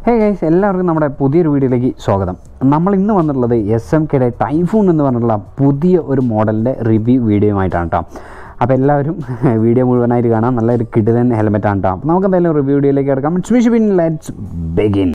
hey guys എല്ലാവർക്കും നമ്മുടെ പുതിയൊരു വീഡിയോയിലേക്ക് സ്വാഗതം നമ്മൾ ഇന്ന് വന്നിട്ടുള്ളത് എസ് എം കെയുടെ ടൈഫൂൺ എന്ന് പറഞ്ഞിട്ടുള്ള പുതിയ ഒരു മോഡലിൻ്റെ റിവ്യൂ വീഡിയോയുമായിട്ടാണ് കേട്ടോ അപ്പോൾ എല്ലാവരും വീഡിയോ മുഴുവനായിട്ട് കാണാം നല്ലൊരു കിടിലൻ ഹെൽമെറ്റ് ആണ് കേട്ടോ അപ്പോൾ നമുക്ക് എന്തായാലും റിവ്യൂ വീഡിയോയിലേക്ക് കിടക്കാം ഇറ്റ്സ് മിഷ് ബിൻ let's begin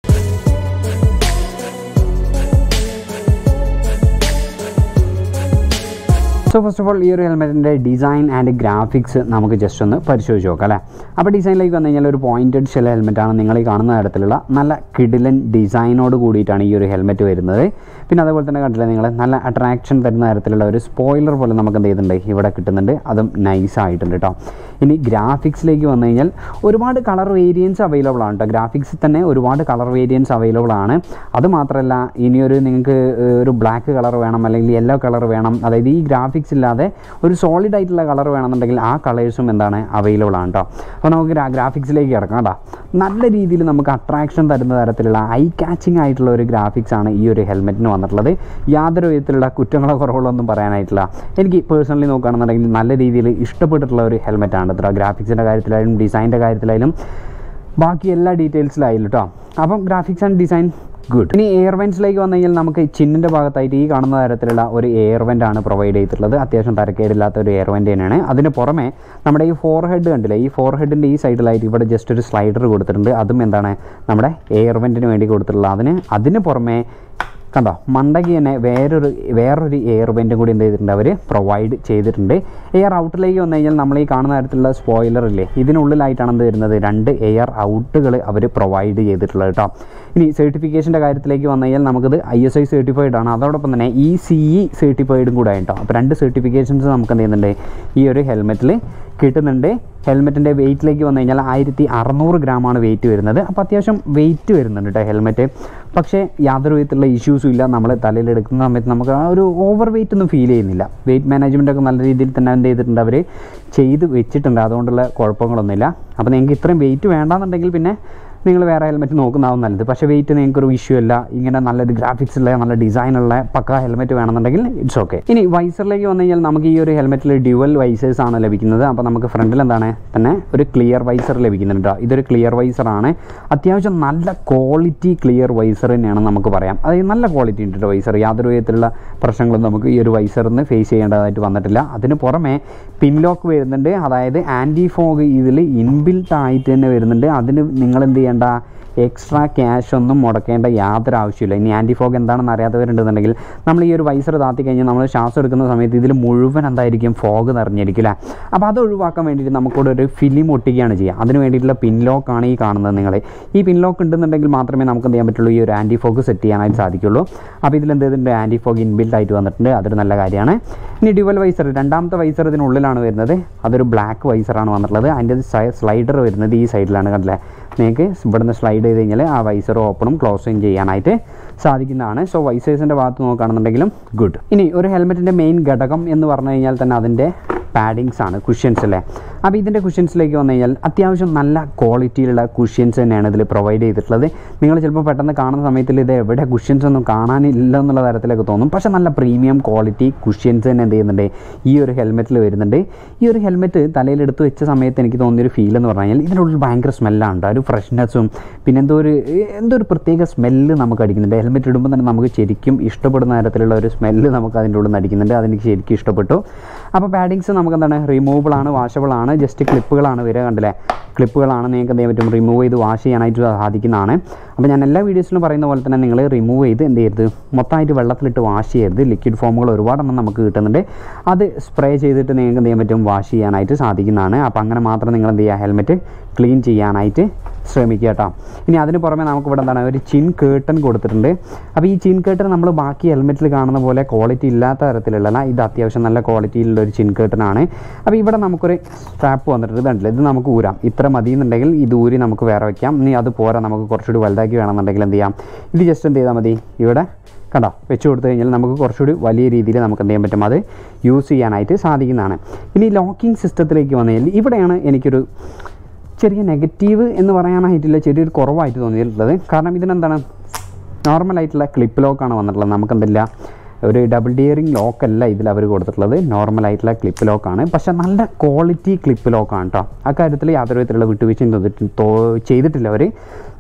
so first of all ഈ ഒരു ഹെൽമെറ്റിൻ്റെ ഡിസൈൻ ആൻഡ് ഗ്രാഫിക്സ് നമുക്ക് ജസ്റ്റ് ഒന്ന് പരിശോധിച്ച് നോക്കാം അല്ലേ അപ്പോൾ ഡിസൈനിലേക്ക് വന്നു കഴിഞ്ഞാൽ ഒരു പോയിൻറ്റഡ് ഷെൽ ഹെൽമെറ്റാണ് നിങ്ങൾ ഈ കാണുന്ന തരത്തിലുള്ള നല്ല കിടിലൻ ഡിസൈനോട് കൂടിയിട്ടാണ് ഈ ഒരു ഹെൽമെറ്റ് വരുന്നത് പിന്നെ അതേപോലെ തന്നെ കണ്ടില്ലേ നിങ്ങൾ നല്ല അട്രാക്ഷൻ തരുന്ന തരത്തിലുള്ള ഒരു സ്പോയിലർ പോലെ നമുക്ക് എന്ത് ചെയ്യുന്നുണ്ട് ഇവിടെ കിട്ടുന്നുണ്ട് അതും നൈസ് ആയിട്ടുണ്ട് കേട്ടോ ഇനി ഗ്രാഫിക്സിലേക്ക് വന്നു കഴിഞ്ഞാൽ ഒരുപാട് കളർ വേരിയൻസ് അവൈലബിൾ ആണ് കേട്ടോ ഗ്രാഫിക്സിൽ തന്നെ ഒരുപാട് കളർ വേരിയൻസ് അവൈലബിൾ ആണ് അത് മാത്രമല്ല ഇനിയൊരു നിങ്ങൾക്ക് ഏഹ്, ഒരു ബ്ലാക്ക് കളർ വേണം അല്ലെങ്കിൽ യെല്ലോ കളർ വേണം അതായത് ഈ ഗ്രാഫിക്സ് ഇല്ലാതെ ഒരു സോളിഡ് ആയിട്ടുള്ള കളർ വേണമെന്നുണ്ടെങ്കിൽ ആ കളേഴ്സും എന്താണ് അവൈലബിൾ ആണ് കേട്ടോ അപ്പോൾ നമുക്ക് ഗ്രാഫിക്സിലേക്ക് കിടക്കാം കേട്ടോ നല്ല രീതിയിൽ നമുക്ക് അട്രാക്ഷൻ തരുന്ന തരത്തിലുള്ള ഐ കാച്ചിങ് ആയിട്ടുള്ള ഒരു ഗ്രാഫിക്സ് ആണ് ഈ ഒരു ഹെൽമെറ്റിന് വന്നിട്ടുള്ളത് യാതൊരു വിധത്തിലുള്ള കുറ്റങ്ങളോ കുറവുകളോ ഒന്നും പറയാനായിട്ടില്ല എനിക്ക് പേഴ്സണലി നോക്കുകയാണെന്നുണ്ടെങ്കിൽ നല്ല രീതിയിൽ ഇഷ്ടപ്പെട്ടിട്ടുള്ള ഒരു ഹെൽമെറ്റാണ് ഇത്ര ഗ്രാഫിക്സിൻ്റെ കാര്യത്തിലായാലും ഡിസൈൻ്റെ കാര്യത്തിലായാലും ബാക്കി എല്ലാ ഡീറ്റെയിൽസിലായാലും കേട്ടോ അപ്പം ഗ്രാഫിക്സ് ആൻഡ് ഡിസൈൻ ഗുഡ് ഇനി എയർ വെൻസിലേക്ക് വന്നു കഴിഞ്ഞാൽ നമുക്ക് ചിന്നിൻ്റെ ഭാഗത്തായിട്ട് ഈ കാണുന്ന തരത്തിലുള്ള ഒരു എയർ വെൻ്റ് ആണ് പ്രൊവൈഡ് ചെയ്തിട്ടുള്ളത് അത്യാവശ്യം തരക്കേടില്ലാത്ത ഒരു എയർ വെൻ്റ് തന്നെയാണ് അതിന് പുറമെ നമ്മുടെ ഈ ഫോർ ഹെഡ് കണ്ടില്ലേ ഈ ഫോർ ഹെഡിൻ്റെ ഈ സൈഡിലായിട്ട് ഇവിടെ ജസ്റ്റ് ഒരു സ്ലൈഡർ കൊടുത്തിട്ടുണ്ട് അതും എന്താണ് നമ്മുടെ എയർ വെൻറ്റിന് വേണ്ടി കൊടുത്തിട്ടുള്ളത് അതിന് അതിന് പുറമെ കണ്ടോ മണ്ടയ്ക്ക് തന്നെ വേറൊരു വേറൊരു എയർ വെൻറ്റും കൂടി എന്ത് ചെയ്തിട്ടുണ്ട് അവർ പ്രൊവൈഡ് ചെയ്തിട്ടുണ്ട് എയർ ഔട്ടിലേക്ക് വന്നു കഴിഞ്ഞാൽ നമ്മൾ ഈ കാണുന്ന തരത്തിലുള്ള സ്പോയിലർ ഇല്ലേ ഇതിനുള്ളിലായിട്ടാണ് എന്ത് വരുന്നത് രണ്ട് എയർ ഔട്ടുകൾ അവർ പ്രൊവൈഡ് ചെയ്തിട്ടുള്ളത് കേട്ടോ ഇനി സർട്ടിഫിക്കേഷൻ്റെ കാര്യത്തിലേക്ക് വന്നു കഴിഞ്ഞാൽ നമുക്കത് ഐ എസ് ഐ സർട്ടിഫൈഡ് ആണ് അതോടൊപ്പം തന്നെ ഇ സി ഇ സർട്ടിഫൈഡും കൂടെ കേട്ടോ അപ്പോൾ രണ്ട് സർട്ടിഫിക്കേഷൻസ് നമുക്ക് എന്ത് ചെയ്യുന്നുണ്ട് ഈ ഒരു ഹെൽമെറ്റിൽ കിട്ടുന്നുണ്ട് ഹെൽമെറ്റിൻ്റെ വെയിറ്റിലേക്ക് വന്നു കഴിഞ്ഞാൽ ആയിരത്തി അറുന്നൂറ് ഗ്രാമാണ് വെയിറ്റ് വരുന്നത് അപ്പോൾ അത്യാവശ്യം വെയിറ്റ് വരുന്നുണ്ട് കേട്ടോ ഹെൽമെറ്റ് പക്ഷേ യാതൊരു വിധത്തിലുള്ള ഇഷ്യൂസും ഇല്ല നമ്മൾ തലയിൽ എടുക്കുന്ന സമയത്ത് നമുക്ക് ആ ഒരു ഓവർ വെയിറ്റ് ഒന്നും ഫീൽ ചെയ്യുന്നില്ല വെയിറ്റ് മാനേജ്മെൻ്റ് ഒക്കെ നല്ല രീതിയിൽ തന്നെ എന്ത് ചെയ്തിട്ടുണ്ട് അവർ ചെയ്ത് വെച്ചിട്ടുണ്ട് അതുകൊണ്ടുള്ള കുഴപ്പങ്ങളൊന്നുമില്ല അപ്പോൾ നിങ്ങൾക്ക് ഇത്രയും വെയിറ്റ് വേണ്ടാന്നുണ്ടെങ്കിൽ പിന്നെ നിങ്ങൾ വേറെ ഹെൽമെറ്റ് നോക്കുന്നതാവും നല്ലത് പക്ഷേ വെയിറ്റ് നിങ്ങൾക്കൊരു ഇഷ്യൂ അല്ല ഇങ്ങനെ നല്ലൊരു ഗ്രാഫിക്സ് ഉള്ള നല്ല ഡിസൈനുള്ള പക്ക ഹെൽമെറ്റ് വേണമെന്നുണ്ടെങ്കിൽ ഇറ്റ്സ് ഓക്കെ ഇനി വൈസറിലേക്ക് വന്നു കഴിഞ്ഞാൽ നമുക്ക് ഈ ഒരു ഹെൽമെറ്റിൽ ഡ്യുവൽ വൈസേഴ്സ് ആണ് ലഭിക്കുന്നത് അപ്പോൾ നമുക്ക് ഫ്രണ്ടിൽ എന്താണ് തന്നെ ഒരു ക്ലിയർ വൈസർ ലഭിക്കുന്നുണ്ട് കേട്ടോ ഇതൊരു ക്ലിയർ വൈസറാണ് അത്യാവശ്യം നല്ല ക്വാളിറ്റി ക്ലിയർ വൈസർ തന്നെയാണ് നമുക്ക് പറയാം അതായത് നല്ല ക്വാളിറ്റി ഉണ്ട് കേട്ടോ വൈസർ യാതൊരു വിധത്തിലുള്ള പ്രശ്നങ്ങളും നമുക്ക് ഈ ഒരു വൈസറിന് ഫേസ് ചെയ്യേണ്ടതായിട്ട് വന്നിട്ടില്ല അതിന് പുറമെ പിൻലോക്ക് വരുന്നുണ്ട് അതായത് ആൻറ്റി ഫോഗ് ഇതിൽ ഇൻബിൽട്ട് ആയിട്ട് തന്നെ വരുന്നുണ്ട് അതിന് നിങ്ങൾ എന്ത് ചെയ്യേണ്ട എക്സ്ട്രാ ക്യാഷ് ഒന്നും മുടക്കേണ്ട യാതൊരു ആവശ്യമില്ല ഇനി ആൻറ്റി ഫോഗ് എന്താണെന്ന് അറിയാത്തവരുണ്ടെന്നുണ്ടെങ്കിൽ നമ്മൾ ഈ ഒരു വൈസർ താത്തി കഴിഞ്ഞാൽ നമ്മൾ ശ്വാസം എടുക്കുന്ന സമയത്ത് ഇതിൽ മുഴുവൻ എന്തായിരിക്കും ഫോഗ് നിറഞ്ഞിരിക്കും അല്ലേ അപ്പോൾ അത് ഒഴിവാക്കാൻ വേണ്ടിയിട്ട് നമുക്കിവിടെ ഒരു ഫിലിം ഒട്ടിക്കുകയാണ് ചെയ്യുക അതിന് വേണ്ടിയിട്ടുള്ള പിൻലോക്കാണ് ഈ കാണുന്നത് നിങ്ങൾ ഈ പിൻലോക്ക് ഉണ്ടെന്നുണ്ടെങ്കിൽ മാത്രമേ നമുക്ക് എന്ത് ചെയ്യാൻ പറ്റുള്ളൂ ഈ ഒരു ആൻറ്റി ഫോഗ് സെറ്റ് ചെയ്യാനായിട്ട് സാധിക്കുള്ളൂ അപ്പോൾ ഇതിൽ എന്ത് ചെയ്തിട്ടുണ്ട് ആൻറ്റി ഫോഗ് ഇൻബിൽഡ് ആയിട്ട് വന്നിട്ടുണ്ട് അതൊരു നല്ല കാര്യമാണ് ഇനി ഡ്യുവൽ വൈസർ രണ്ടാമത്തെ വൈസർ ഇതിനുള്ളിലാണ് വരുന്നത് അതൊരു ബ്ലാക്ക് വൈസറാണ് വന്നിട്ടുള്ളത് അതിൻ്റെ സ്ലൈഡർ വരുന്നത് ഈ സൈഡിലാണ് കണ്ടില്ലേ നിങ്ങൾക്ക് ഇവിടുന്ന് സ്ലൈഡ് ചെയ്ത് കഴിഞ്ഞാൽ ആ വൈസർ ഓപ്പണും ക്ലോസും ചെയ്യാനായിട്ട് സാധിക്കുന്നതാണ് സോ വൈസേഴ്സിൻ്റെ ഭാഗത്ത് നോക്കുകയാണെന്നുണ്ടെങ്കിലും ഗുഡ് ഇനി ഒരു ഹെൽമെറ്റിൻ്റെ മെയിൻ ഘടകം എന്ന് പറഞ്ഞു കഴിഞ്ഞാൽ തന്നെ അതിൻ്റെ പാഡിങ്സ് ആണ് കുഷ്യൻസ് അല്ലേ അപ്പോൾ ഇതിൻ്റെ കുഷ്യൻസിലേക്ക് വന്നു കഴിഞ്ഞാൽ അത്യാവശ്യം നല്ല ക്വാളിറ്റിയിലുള്ള കുഷ്യൻസ് തന്നെയാണ് ഇതിൽ പ്രൊവൈഡ് ചെയ്തിട്ടുള്ളത് നിങ്ങൾ ചിലപ്പോൾ പെട്ടെന്ന് കാണുന്ന സമയത്തിൽ ഇത് എവിടെ കുഷ്യൻസ് ഒന്നും കാണാനില്ല എന്നുള്ള തരത്തിലൊക്കെ തോന്നും പക്ഷേ നല്ല പ്രീമിയം ക്വാളിറ്റി കുഷ്യൻസ് തന്നെ എന്ത് ചെയ്യുന്നുണ്ട് ഈ ഒരു ഹെൽമെറ്റിൽ വരുന്നുണ്ട് ഈ ഒരു ഹെൽമെറ്റ് തലയിൽ എടുത്ത് വെച്ച സമയത്ത് എനിക്ക് തോന്നിയൊരു ഫീൽ എന്ന് പറഞ്ഞു കഴിഞ്ഞാൽ ഇതിനുള്ളിൽ ഭയങ്കര സ്മെല്ലാണ് കേട്ടോ ഒരു ഫ്രഷ്നെസ്സും പിന്നെ എന്തോ ഒരു എന്തോ ഒരു പ്രത്യേക സ്മെല്ല് നമുക്ക് അടിക്കുന്നുണ്ട് ഹെൽമെറ്റ് ഇടുമ്പോൾ തന്നെ നമുക്ക് ശരിക്കും ഇഷ്ടപ്പെടുന്ന തരത്തിലുള്ള ഒരു സ്മെല്ല് നമുക്ക് അതിൻ്റെ ഉള്ളിൽ നിന്ന് അടിക്കുന്നുണ്ട് അതെനിക്ക് ശരിക്കും ഇഷ്ടപ്പെട്ടു അപ്പോൾ പാഡിങ്സ് നമുക്ക് എന്താണ് റിമൂവബിൾ ആണ് വാഷബിൾ ആണ് ജസ്റ്റ് ക്ലിപ്പുകളാണ് വരിക കണ്ടില്ലേ ക്ലിപ്പുകളാണ് നിങ്ങൾക്ക് എന്ത് ചെയ്യാൻ പറ്റും റിമൂവ് ചെയ്ത് വാഷ് ചെയ്യാനായിട്ട് സാധിക്കുന്നതാണ് അപ്പോൾ ഞാൻ എല്ലാ വീഡിയോസിലും പറയുന്ന പോലെ തന്നെ നിങ്ങൾ റിമൂവ് ചെയ്ത് എന്ത് ചെയ്യരുത് മൊത്തമായിട്ട് വെള്ളത്തിലിട്ട് വാഷ് ചെയ്യരുത് ലിക്വിഡ് ഫോമുകൾ ഒരുപാടെണ്ണം നമുക്ക് കിട്ടുന്നുണ്ട് അത് സ്പ്രേ ചെയ്തിട്ട് നിങ്ങൾക്ക് എന്ത് ചെയ്യാൻ പറ്റും വാഷ് ചെയ്യാനായിട്ട് സാധിക്കുന്നതാണ് അപ്പോൾ അങ്ങനെ മാത്രം നിങ്ങൾ എന്ത് ചെയ്യുക ഹെൽമെറ്റ് ക്ലീൻ ചെയ്യാനായിട്ട് ശ്രമിക്കുക കേട്ടോ ഇനി അതിന് പുറമെ നമുക്ക് ഇവിടെ എന്താണ് ഒരു ചിൻ കേട്ടൺ കൊടുത്തിട്ടുണ്ട് അപ്പോൾ ഈ ചിൻ കേട്ടൺ നമ്മൾ ബാക്കി ഹെൽമെറ്റിൽ കാണുന്ന പോലെ ക്വാളിറ്റി ഇല്ലാത്ത തരത്തിലുള്ള ഇത് അത്യാവശ്യം നല്ല ക്വാളിറ്റിയിലുള്ള ഒരു ചിൻ കേട്ടനാണ് അപ്പോൾ ഇവിടെ നമുക്കൊരു സ്ട്രാപ്പ് വന്നിട്ടുണ്ട് ഇതുണ്ടല്ലോ ഇത് നമുക്ക് ഊരാം ഇത്ര മതി എന്നുണ്ടെങ്കിൽ ഇത് ഊരി നമുക്ക് വേറെ വയ്ക്കാം ഇനി അത് പോരാ നമുക്ക് കുറച്ചുകൂടി വലുതാക്കി വേണമെന്നുണ്ടെങ്കിൽ എന്ത് ചെയ്യാം ഇത് ജസ്റ്റ് എന്ത് ചെയ്താൽ മതി ഇവിടെ കണ്ടോ വെച്ച് കൊടുത്തു കഴിഞ്ഞാൽ നമുക്ക് കുറച്ചുകൂടി വലിയ രീതിയിൽ നമുക്ക് എന്ത് ചെയ്യാൻ പറ്റും അത് യൂസ് ചെയ്യാനായിട്ട് സാധിക്കുന്നതാണ് ഇനി ലോക്കിംഗ് സിസ്റ്റത്തിലേക്ക് വന്നു കഴിഞ്ഞാൽ ഇവിടെയാണ് എനിക്കൊരു ചെറിയ നെഗറ്റീവ് എന്ന് പറയാനായിട്ടില്ല ചെറിയൊരു കുറവായിട്ട് തോന്നിയിട്ടുള്ളത് കാരണം ഇതിനെന്താണ് നോർമലായിട്ടുള്ള ക്ലിപ്പ് ലോക്കാണ് വന്നിട്ടുള്ളത് നമുക്കെന്തില്ല ഒരു ഡബിൾ ഡിയറിംഗ് ലോക്കല്ല ഇതിൽ അവർ കൊടുത്തിട്ടുള്ളത് നോർമലായിട്ടുള്ള ക്ലിപ്പ് ലോക്കാണ് പക്ഷെ നല്ല ക്വാളിറ്റി ക്ലിപ്പ് ലോക്കാണ് കേട്ടോ അക്കാര്യത്തിൽ യാതൊരു വിധത്തിലുള്ള വിട്ടുവീഴ്ചയും തോന്നിട്ട് തോ- ചെയ്തിട്ടില്ല അവർ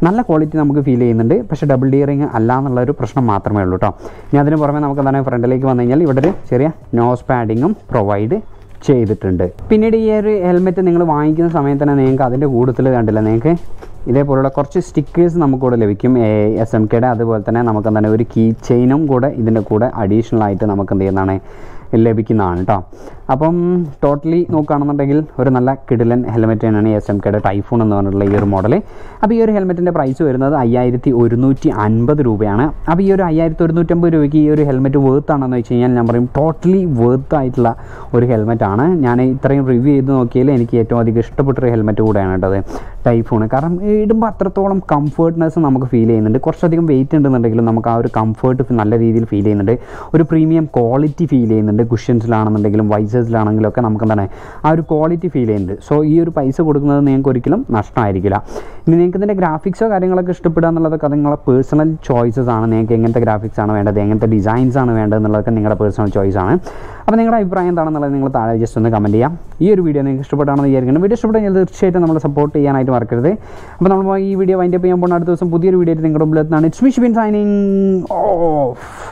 നല്ല ക്വാളിറ്റി നമുക്ക് ഫീൽ ചെയ്യുന്നുണ്ട് പക്ഷേ ഡബിൾ ഡിയറിങ് അല്ല എന്നുള്ളൊരു പ്രശ്നം മാത്രമേ ഉള്ളൂ കേട്ടോ ഇനി അതിന് പുറമെ നമുക്ക് എന്താണ് ഫ്രണ്ടിലേക്ക് വന്നു കഴിഞ്ഞാൽ ഇവിടെ ഒരു ചെറിയ നോസ് പാഡിങ്ങും പ്രൊവൈഡ് ചെയ്തിട്ടുണ്ട് പിന്നീട് ഈ ഒരു ഹെൽമെറ്റ് നിങ്ങൾ വാങ്ങിക്കുന്ന സമയത്ത് തന്നെ നിങ്ങൾക്ക് അതിൻ്റെ കൂടുതൽ കണ്ടില്ല നിങ്ങൾക്ക് ഇതേപോലുള്ള കുറച്ച് സ്റ്റിക്കേഴ്സ് നമുക്കിവിടെ ലഭിക്കും എസ് എം കെയുടെ അതുപോലെ തന്നെ നമുക്ക് എന്താണ് ഒരു കീ ചെയിനും കൂടെ ഇതിൻ്റെ കൂടെ അഡീഷണൽ ആയിട്ട് നമുക്ക് എന്ത് ചെയ്യുന്നതാണ് ലഭിക്കുന്നതാണ് കേട്ടോ അപ്പം ടോട്ടലി നോക്കുകയാണെന്നുണ്ടെങ്കിൽ ഒരു നല്ല കിടിലൻ ഹെൽമെറ്റ് തന്നെയാണ് എസ് എം കെയുടെ ടൈഫോൺ എന്ന് പറഞ്ഞിട്ടുള്ള ഈ ഒരു മോഡൽ അപ്പോൾ ഈ ഒരു ഹെൽമെറ്റിൻ്റെ പ്രൈസ് വരുന്നത് അയ്യായിരത്തി ഒരുന്നൂറ്റി അൻപത് രൂപയാണ് അപ്പോൾ ഈ ഒരു അയ്യായിരത്തി ഒരുന്നൂറ്റമ്പത് രൂപയ്ക്ക് ഈ ഒരു ഹെൽമെറ്റ് വേർത്ത് ആണെന്ന് വെച്ച് കഴിഞ്ഞാൽ ഞാൻ പറയും ടോട്ടലി വേർത്ത് ആയിട്ടുള്ള ഒരു ഹെൽമെറ്റാണ് ഞാൻ ഇത്രയും റിവ്യൂ ചെയ്ത് നോക്കിയാൽ എനിക്ക് ഏറ്റവും അധികം ഇഷ്ടപ്പെട്ടൊരു ഹെൽമെറ്റ് കൂടെയാണ് കേട്ടത് ടൈഫോൺ കാരണം ഇടുമ്പോൾ അത്രത്തോളം കംഫർട്ട്നെസ് നമുക്ക് ഫീൽ ചെയ്യുന്നുണ്ട് കുറച്ചധികം വെയിറ്റ് ഉണ്ടെന്നുണ്ടെങ്കിലും നമുക്ക് ആ ഒരു കംഫർട്ട് നല്ല രീതിയിൽ ഫീൽ ചെയ്യുന്നുണ്ട് ഒരു പ്രീമിയം ക്വാളിറ്റി ഫീൽ ചെയ്യുന്നുണ്ട് കുഷ്യൻസിലാണെന്നുണ്ടെങ്കിലും വൈസേഴ്സിലാണെങ്കിലും ഒക്കെ നമുക്ക് എന്താണ് ആ ഒരു ക്വാളിറ്റി ഫീൽ ചെയ്യുന്നുണ്ട് സോ ഈ ഒരു പൈസ കൊടുക്കുന്നത് നിങ്ങൾക്ക് ഒരിക്കലും നഷ്ടമായിരിക്കില്ല ഇനി നിങ്ങൾക്ക് ഇതിൻ്റെ ഗ്രാഫിക്സോ കാര്യങ്ങളൊക്കെ ഇഷ്ടപ്പെടുക എന്നുള്ളതൊക്കെ അത് നിങ്ങളെ പേഴ്സണൽ ചോയ്സസ് ആണ് നിങ്ങൾക്ക് എങ്ങനത്തെ ഗ്രാഫിക്സ് ആണ് വേണ്ടത് എങ്ങനത്തെ ഡിസൈൻസ് ആണ് വേണ്ടത് എന്നുള്ളതൊക്കെ നിങ്ങളുടെ പേഴ്സണൽ ചോയ്സ് ആണ് അപ്പോൾ നിങ്ങളുടെ അഭിപ്രായം എന്താണെന്നുള്ളത് നിങ്ങൾ താഴെ ജസ്റ്റ് ഒന്ന് കമൻറ്റ് ചെയ്യാം ഈ ഒരു വീഡിയോ നിങ്ങൾക്ക് ഇഷ്ടപ്പെട്ടാണെന്ന് വിചാരിക്കണം വീഡിയോ ഇഷ്ടപ്പെട്ടാൽ തീർച്ചയായിട്ടും നമ്മളെ സപ്പോർട്ട് ചെയ്യാനായിട്ട് മറക്കരുത് അപ്പോൾ നമ്മൾ ഈ വീഡിയോ വൈൻഡപ്പ് ചെയ്യാൻ പോകുന്ന അടുത്ത ദിവസം പുതിയൊരു വീഡിയോ നിങ്ങളുടെ മുമ്പിൽ എത്തുന്നതാണ് ഇറ്റ്സ് മിഷ് ബിൻ സൈനിങ് ഓഫ്